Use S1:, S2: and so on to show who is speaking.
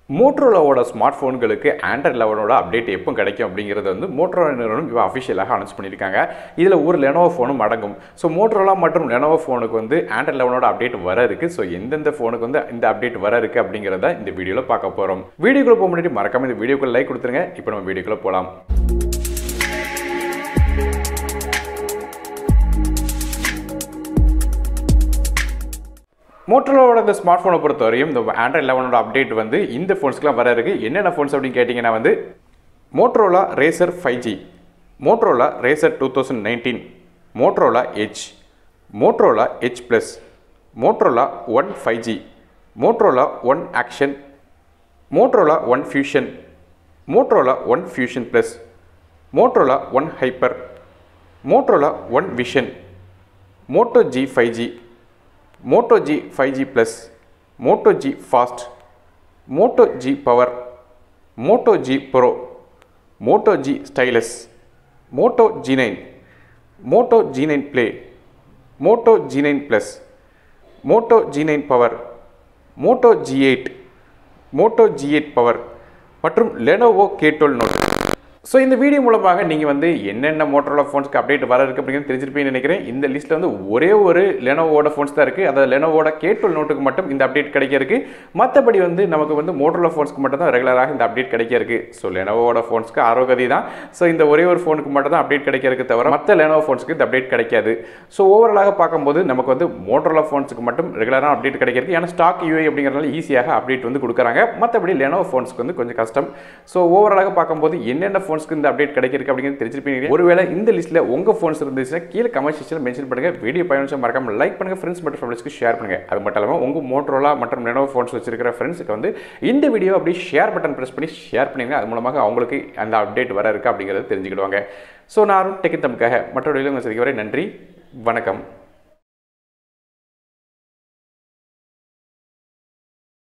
S1: மோட்ரோலாவோட smart ஃபோன்களுக்கு Android லெவனோட update எப்போ கிடைக்கும் அப்படிங்கிறது வந்து மோட்ரோலா நிறுவனம் இவ அஃபிஷியலாக அனௌன்ஸ் பண்ணியிருக்காங்க இதில் ஒரு லெனோவோ ஃபோனும் அடங்கும் ஸோ மோட்ரோலா மற்றும் லெனோவோ ஃபோனுக்கு வந்து ஆண்ட்ராய்ட் லெவனோட அப்டேட் வர இருக்குது ஸோ எந்தெந்த ஃபோனுக்கு வந்து இந்த அப்டேட் வர இருக்குது அப்படிங்கிறத இந்த வீடியோவில் பார்க்க போகிறோம் வீடியோக்குள்ள போக முன்னாடி மறக்காம இந்த வீடியோக்குள்ள லைக் கொடுத்துருங்க இப்போ நம்ம வீடியோக்குள்ள போகலாம் மோட்டரோட இந்த ஸ்மார்ட் ஃபோனை பொறுத்தவரையும் இந்த ஆண்ட்ராய்ட் லெவனோட அப்டேட் வந்து இந்த ஃபோன்ஸ்க்குலாம் வர இருக்கு என்னென்ன ஃபோன்ஸ் அப்படின்னு கேட்டிங்கன்னா வந்து Motorola Razr five G Motorola Razr two thousand nineteen Motorola H Motorola H plus Motorola one five G Motorola one action Motorola one fusion Motorola one fusion plus Motorola one hyper Motorola one vision Moto G five G Moto G five G plus Moto G fast Moto G power Moto G pro Moto G stylus Moto G nine Moto G nine play Moto G nine plus Moto G nine power Moto G eight Moto G eight power மற்றும் Lenovo K twelve note so இந்த video மூலமாக நீங்கள் வந்து என்னென்ன Motorola ஃபோன்ஸ்க்கு update வர இருக்குது அப்படிங்கிறது தெரிஞ்சிருப்பீங்கன்னு நினைக்கிறேன் இந்த லிஸ்ட்டில் வந்து ஒரே ஒரு லெனோவோட ஃபோன்ஸ் தான் இருக்குது அதாவது லெனோவோட கே டுவெல் நோட்டுக்கு மட்டும் இந்த அப்டேட் கிடைக்க இருக்கு மற்றபடி வந்து நமக்கு வந்து மோட்டரோலா ஃபோன்ஸ்க்கு மட்டும் தான் ரெகுலராக இந்த அப்டேட் கிடைக்க இருக்கு ஸோ லெனோவோட ஃபோன்ஸ்க்கு ஆரோகதி தான் ஸோ இந்த ஒரே ஒரு ஃபோனுக்கு மட்டும் தான் அப்டேட் கிடைக்க இருக்கு தவிர மற்ற லெனோவோ ஃபோன்ஸ்க்கு இந்த அப்டேட் கிடைக்காது ஸோ ஓவராலாக பார்க்கும்போது நமக்கு வந்து மோட்டரோலா ஃபோன்ஸுக்கு மட்டும் ரெகுலராக அப்டேட் கிடைக்கிறது ஏன்னா ஸ்டாக் யூஐ அப்படிங்கிறதுனால ஈஸியாக அப்டேட் வந்து கொடுக்குறாங்க மற்றபடி லெனோவோ ஃபோன்ஸ்க்கு வந்து கொஞ்சம் கஷ்டம் ஸோ ஓவராலாக பார்க்கும்போது என்னென்ன ஃபோன்ஸ்க்கு இந்த அப்டேட் கிடைக்கிருக்கு அப்படிங்கிறது தெரிஞ்சிருப்பீங்க ஒருவேளை இந்த லிஸ்ட்டில் உங்கள் ஃபோன்ஸ் இருந்துச்சுன்னா கீழே கமெண்ட் செக்ஷனில் மென்ஷன் பண்ணுங்க வீடியோ பயணிச்சா மறக்காம லைக் பண்ணுங்க ஃப்ரெண்ட்ஸ் மற்றும் ஃப்ரெண்ட்ஸ்க்கு ஷேர் பண்ணுங்க அது மட்டும் இல்லாமல் உங்கள் மோட்டரோலா மற்றும் லெனோவோ ஃபோன்ஸ் வச்சிருக்கிற ஃப்ரெண்ட்ஸுக்கு வந்து இந்த வீடியோ அப்படியே ஷேர் பட்டன் ப்ரெஸ் பண்ணி ஷேர் பண்ணுங்க அது மூலமாக அவங்களுக்கு அந்த அப்டேட் வர இருக்கு அப்படிங்கிறத தெரிஞ்சுக்கிடுவாங்க ஸோ நான் டெக்கி தமிழுக்காக மற்றொரு வீடியோ உங்களை சந்திக்க வரை நன்றி வணக்கம்